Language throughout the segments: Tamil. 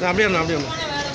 அப்படியே அண்ணா, அப்படியே அண்ணா.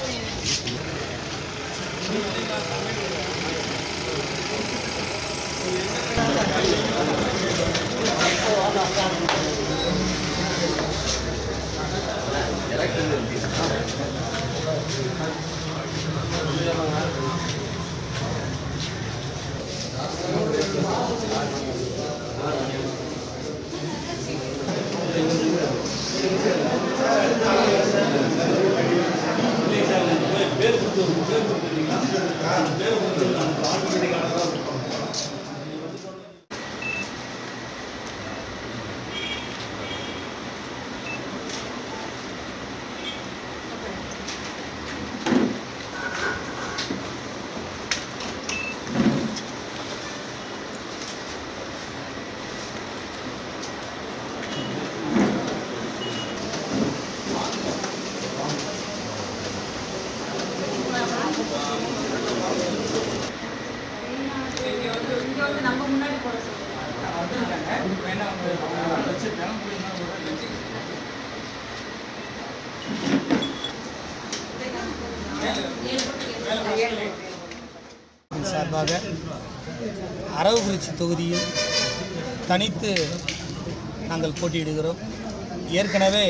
சார்பாக அரவக்குறிச்சி தொகுதியில் தனித்து நாங்கள் போட்டியிடுகிறோம் ஏற்கனவே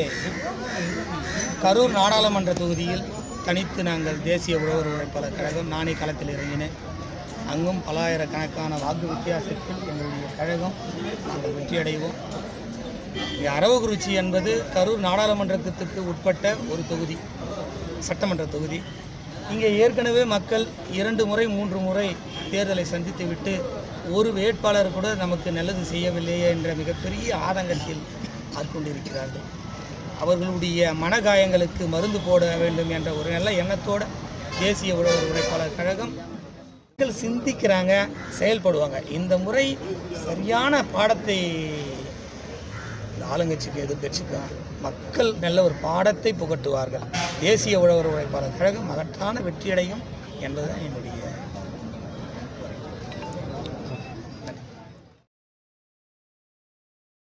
கரூர் நாடாளுமன்ற தொகுதியில் தனித்து நாங்கள் தேசிய உழவர் உழைப்பாளர் கழகம் நானே களத்தில் இறங்கினேன் அங்கும் பலாயிரக்கணக்கான வாக்கு வித்தியாசத்தில் எங்களுடைய கழகம் நாங்கள் வெற்றியடைவோம் இங்கே அரவக்குறிச்சி என்பது கரூர் நாடாளுமன்றத்துக்கு உட்பட்ட ஒரு தொகுதி சட்டமன்ற தொகுதி இங்கே ஏற்கனவே மக்கள் இரண்டு முறை மூன்று முறை தேர்தலை சந்தித்து விட்டு ஒரு வேட்பாளர் கூட நமக்கு நல்லது செய்யவில்லையே என்ற மிகப்பெரிய ஆதங்கத்தில் ஆட்கொண்டிருக்கிறார்கள் அவர்களுடைய மனகாயங்களுக்கு மருந்து போட வேண்டும் என்ற ஒரு நல்ல எண்ணத்தோட தேசிய உழவர் உழைப்பாளர் கழகம் மக்கள் சிந்திக்கிறாங்க செயல்படுவாங்க இந்த முறை சரியான பாடத்தை இந்த ஆளுங்கட்சிக்கு எதிர்கட்சிக்கும் மக்கள் நல்ல ஒரு பாடத்தை புகட்டுவார்கள் தேசிய உழவர் உழைப்பாளர் கழகம் மகத்தான வெற்றியடையும் என்பதுதான் என்னுடைய